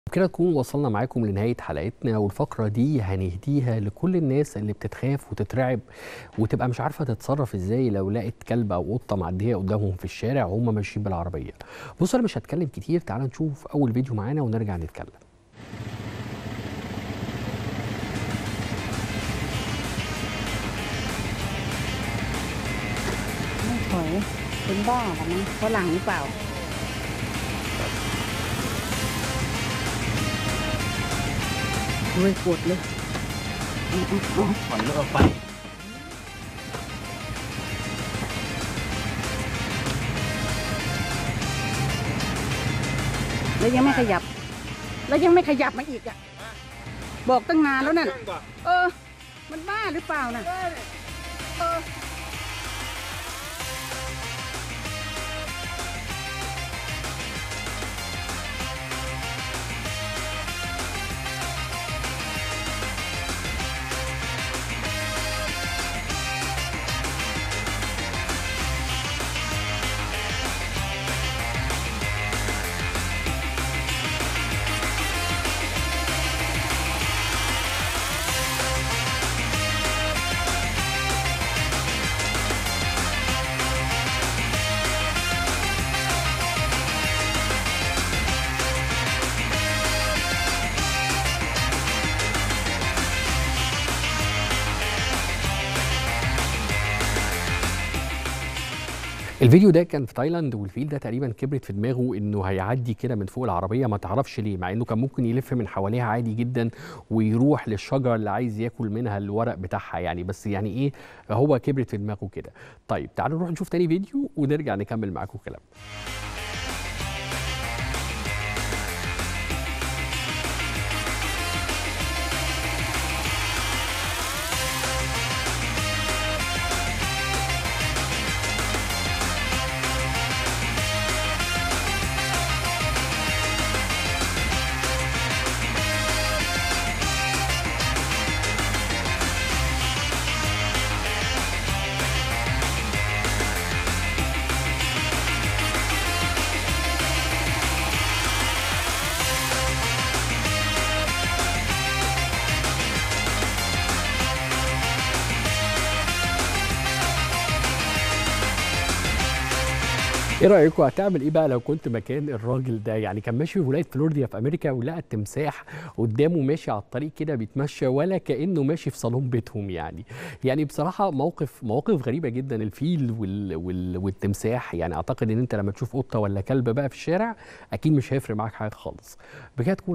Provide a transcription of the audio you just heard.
بكده نكون وصلنا معاكم لنهاية حلقتنا والفقرة دي هنهديها لكل الناس اللي بتتخاف وتترعب وتبقى مش عارفة تتصرف ازاي لو لقت كلب أو قطة معدية قدامهم في الشارع وهم ماشيين بالعربية. بصوا أنا مش هتكلم كتير تعال نشوف أول فيديو معانا ونرجع نتكلم. ไม่ถอยเป็นบ้ากันนะฝรั่งหรือเปล่า เลยปวดเลยเอาเอาเอาถอยรถออกไปแล้วยังไม่ขยับ แล้วยังไม่ขยับมาอีกอ่ะ บอกตั้งนานแล้วนั่น เออ มันบ้าหรือเปล่าน่ะเออ الفيديو ده كان في تايلاند والفيل ده تقريبا كبرت في دماغه انه هيعدي كده من فوق العربيه ما تعرفش ليه مع انه كان ممكن يلف من حواليها عادي جدا ويروح للشجره اللي عايز ياكل منها الورق بتاعها يعني بس يعني ايه هو كبرت في دماغه كده طيب تعالوا نروح نشوف تاني فيديو ونرجع نكمل معاكم كلام ايه رايكم هتعمل ايه بقى لو كنت مكان الراجل ده يعني كان ماشي في ولايه فلوريدا في امريكا ولقى التمساح قدامه ماشي على الطريق كده بيتمشى ولا كانه ماشي في صالون بيتهم يعني يعني بصراحه موقف مواقف غريبه جدا الفيل وال وال والتمساح يعني اعتقد ان انت لما تشوف قطه ولا كلب بقى في الشارع اكيد مش هيفرق معاك حاجه خالص بكده تكون